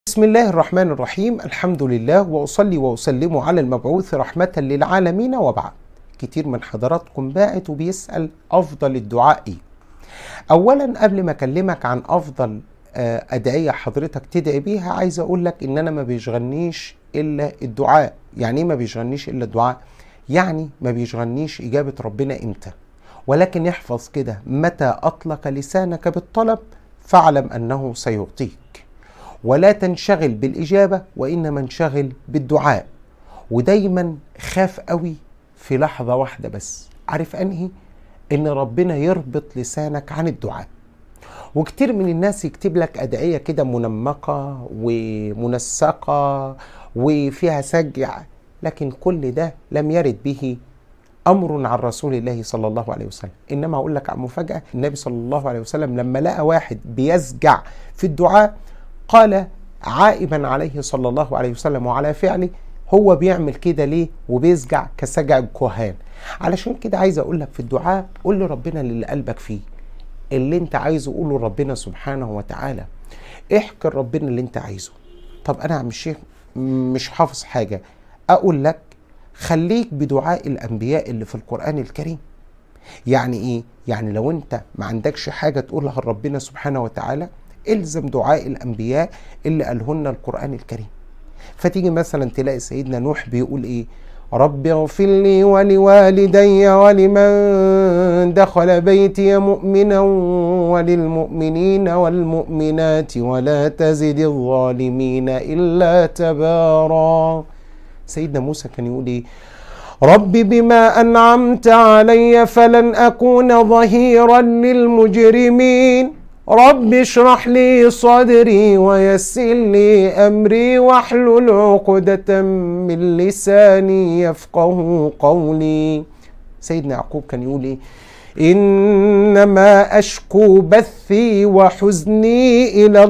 بسم الله الرحمن الرحيم الحمد لله واصلي واسلم على المبعوث رحمه للعالمين وبعد كتير من حضراتكم باعت وبيسال افضل الدعاء ايه اولا قبل ما اكلمك عن افضل آه، ادعيه حضرتك تدعي بيها عايز اقول لك ان انا ما بيشغلنيش الا الدعاء يعني ايه ما بيشغلنيش الا الدعاء يعني ما بيشغلنيش اجابه ربنا امتى ولكن احفظ كده متى اطلق لسانك بالطلب فاعلم انه سيعطيك ولا تنشغل بالإجابة وإنما انشغل بالدعاء ودايما خاف قوي في لحظة واحدة بس عارف أنهي إن ربنا يربط لسانك عن الدعاء وكتير من الناس يكتب لك أدعية كده منمقة ومنسقة وفيها سجع لكن كل ده لم يرد به امر عن رسول الله صلى الله عليه وسلم انما اقول لك عن مفاجاه النبي صلى الله عليه وسلم لما لقى واحد بيسجع في الدعاء قال عائبا عليه صلى الله عليه وسلم وعلى فعله هو بيعمل كده ليه وبيسجع كسجع الكهان علشان كده عايز اقول لك في الدعاء قول لربنا اللي قلبك فيه اللي انت عايزه قوله لربنا سبحانه وتعالى احكي لربنا اللي انت عايزه طب انا يا عم الشيخ مش حافظ حاجه اقول لك خليك بدعاء الانبياء اللي في القران الكريم يعني ايه يعني لو انت ما عندكش حاجه تقولها لربنا سبحانه وتعالى الزم دعاء الانبياء اللي قالهن القران الكريم فتيجي مثلا تلاقي سيدنا نوح بيقول ايه رب اغفر لي ولوالدي ولمن دخل بيتي مؤمنا وللمؤمنين والمؤمنات ولا تزد الظالمين الا تبارا سيدنا موسى كان يقول ايه رب بما انعمت علي فلن اكون ظهيرا للمجرمين رب اشرح لي صدري ويسر لي امري واحلل عقدة من لساني يفقه قولي سيدنا يعقوب كان يقول ايه انما اشكو بثي وحزني الى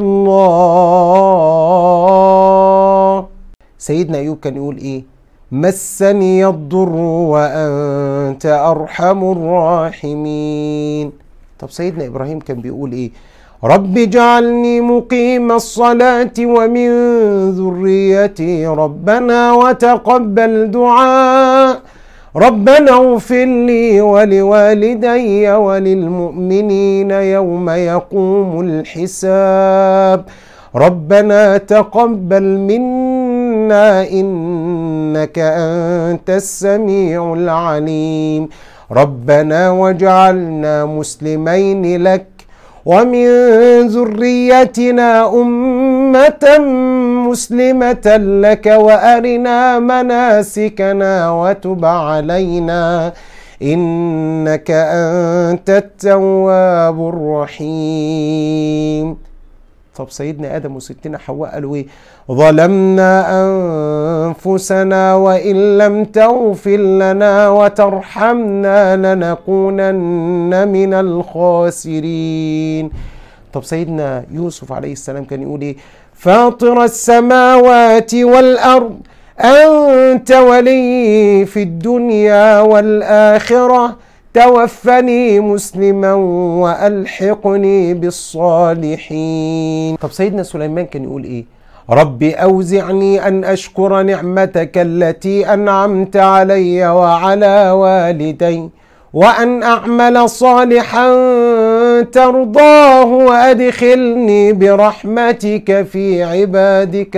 الله سيدنا ايوب كان يقول ايه مسني الضر وانت ارحم الراحمين طب سيدنا ابراهيم كان بيقول ايه رب اجعلني مقيم الصلاة ومن ذريتي ربنا وتقبل دعاء ربنا اغفر لي ولوالدي وللمؤمنين يوم يقوم الحساب ربنا تقبل منا انك انت السميع العليم ربنا واجعلنا مسلمين لك ومن ذريتنا أمة مسلمة لك وأرنا مناسكنا وتب علينا إنك أنت التواب الرحيم طب سيدنا آدم وستنا حواء قالوا إيه ظلمنا أنفسنا وإن لم تغفر لنا وترحمنا لنكونن من الخاسرين طب سيدنا يوسف عليه السلام كان يقول إيه فاطر السماوات والأرض أنت ولي في الدنيا والآخرة توفني مسلما والحقني بالصالحين طب سيدنا سليمان كان يقول ايه رب اوزعني ان اشكر نعمتك التي انعمت علي وعلى والدي وان اعمل صالحا ترضاه وادخلني برحمتك في عبادك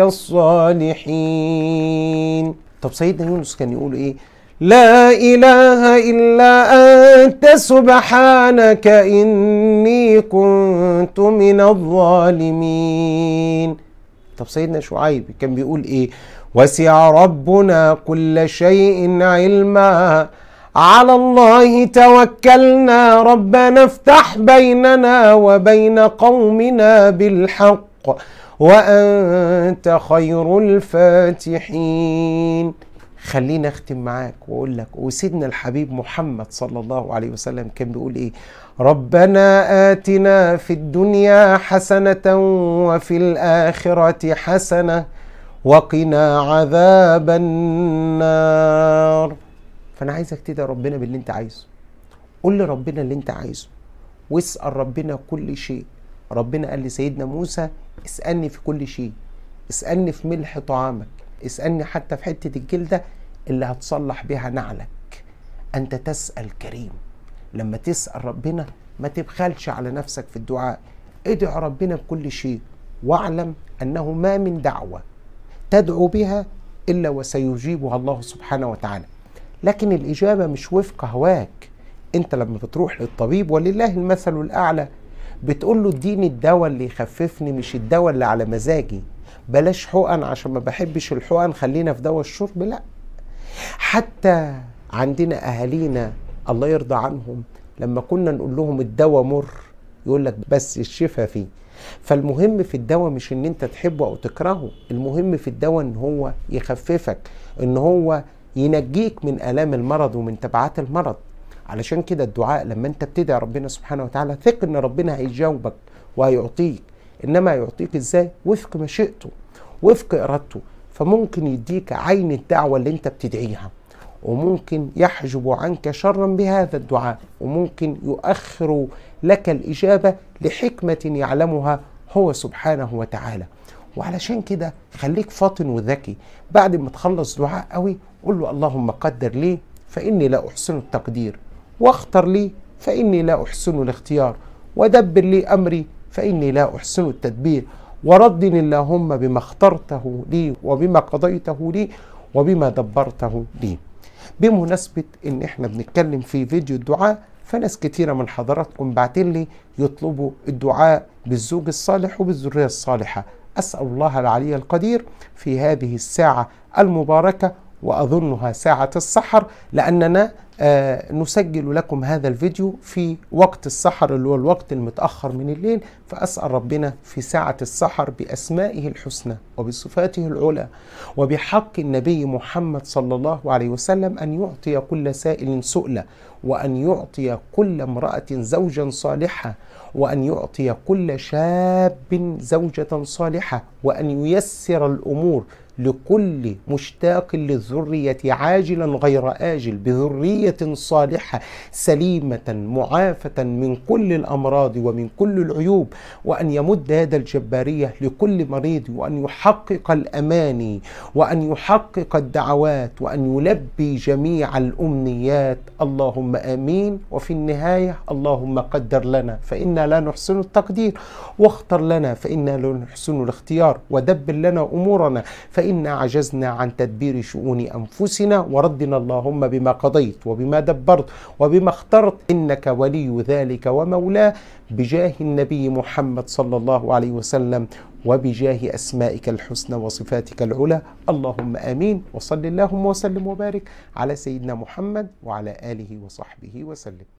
الصالحين طب سيدنا يونس كان يقول ايه لا اله الا انت سبحانك اني كنت من الظالمين طب سيدنا شعيب كان بيقول ايه وسع ربنا كل شيء علما على الله توكلنا ربنا افتح بيننا وبين قومنا بالحق وانت خير الفاتحين خليني اختم معاك واقول لك وسيدنا الحبيب محمد صلى الله عليه وسلم كان بيقول ايه ربنا آتنا في الدنيا حسنة وفي الآخرة حسنة وقنا عذاب النار فأنا عايزك تدعي ربنا باللي أنت عايزه قول لربنا اللي أنت عايزه واسأل ربنا كل شيء ربنا قال لسيدنا موسى اسألني في كل شيء اسألني في ملح طعامك اسألني حتى في حتة الجلدة اللي هتصلح بها نعلك أنت تسأل كريم لما تسأل ربنا ما تبخلش على نفسك في الدعاء ادعو ربنا بكل شيء واعلم أنه ما من دعوة تدعو بها إلا وسيجيبها الله سبحانه وتعالى لكن الإجابة مش وفق هواك أنت لما بتروح للطبيب ولله المثل الأعلى بتقول له اديني الدواء اللي يخففني مش الدواء اللي على مزاجي بلاش حقن عشان ما بحبش الحقن خلينا في دواء الشرب لا حتى عندنا اهالينا الله يرضى عنهم لما كنا نقول لهم الدواء مر يقول لك بس الشفاء فيه فالمهم في الدواء مش ان انت تحبه او تكرهه المهم في الدواء ان هو يخففك ان هو ينجيك من الام المرض ومن تبعات المرض علشان كده الدعاء لما انت بتدعي ربنا سبحانه وتعالى ثق ان ربنا هيجاوبك وهيعطيك انما يعطيك ازاي وفق مشيئته وفق ارادته فممكن يديك عين الدعوه اللي انت بتدعيها وممكن يحجب عنك شرا بهذا الدعاء وممكن يؤخر لك الاجابه لحكمه يعلمها هو سبحانه وتعالى وعلشان كده خليك فاطن وذكي بعد ما تخلص دعاء قوي قول له اللهم قدر لي فاني لا احسن التقدير واختر لي فاني لا احسن الاختيار ودبر لي امري فاني لا احسن التدبير وردني اللهم بما اخترته لي وبما قضيته لي وبما دبرته لي بمناسبة ان احنا بنتكلم في فيديو الدعاء فناس كتيرة من حضراتكم بعتين لي يطلبوا الدعاء بالزوج الصالح وبالذرية الصالحة أسأل الله العلي القدير في هذه الساعة المباركة وأظنها ساعة السحر لأننا آه نسجل لكم هذا الفيديو في وقت السحر اللي هو الوقت المتأخر من الليل فأسأل ربنا في ساعة السحر بأسمائه الحسنى وبصفاته العلى وبحق النبي محمد صلى الله عليه وسلم أن يعطي كل سائل سؤلة وأن يعطي كل امرأة زوجا صالحا وأن يعطي كل شاب زوجة صالحة وأن ييسر الأمور لكل مشتاق للذرية عاجلا غير آجل بذرية صالحة سليمة معافة من كل الأمراض ومن كل العيوب وأن يمد يد الجبارية لكل مريض وأن يحقق الأماني وأن يحقق الدعوات وأن يلبي جميع الأمنيات اللهم آمين وفي النهاية اللهم قدر لنا فإنا لا نحسن التقدير واختر لنا فإنا لا نحسن الاختيار ودبر لنا أمورنا فإنا عجزنا عن تدبير شؤون أنفسنا وردنا اللهم بما قضيت وبما دبرت وبما اخترت إنك ولي ذلك ومولاه بجاه النبي محمد صلى الله عليه وسلم وبجاه أسمائك الحسنى وصفاتك العلى اللهم آمين وصل اللهم وسلم وبارك على سيدنا محمد وعلى آله وصحبه وسلم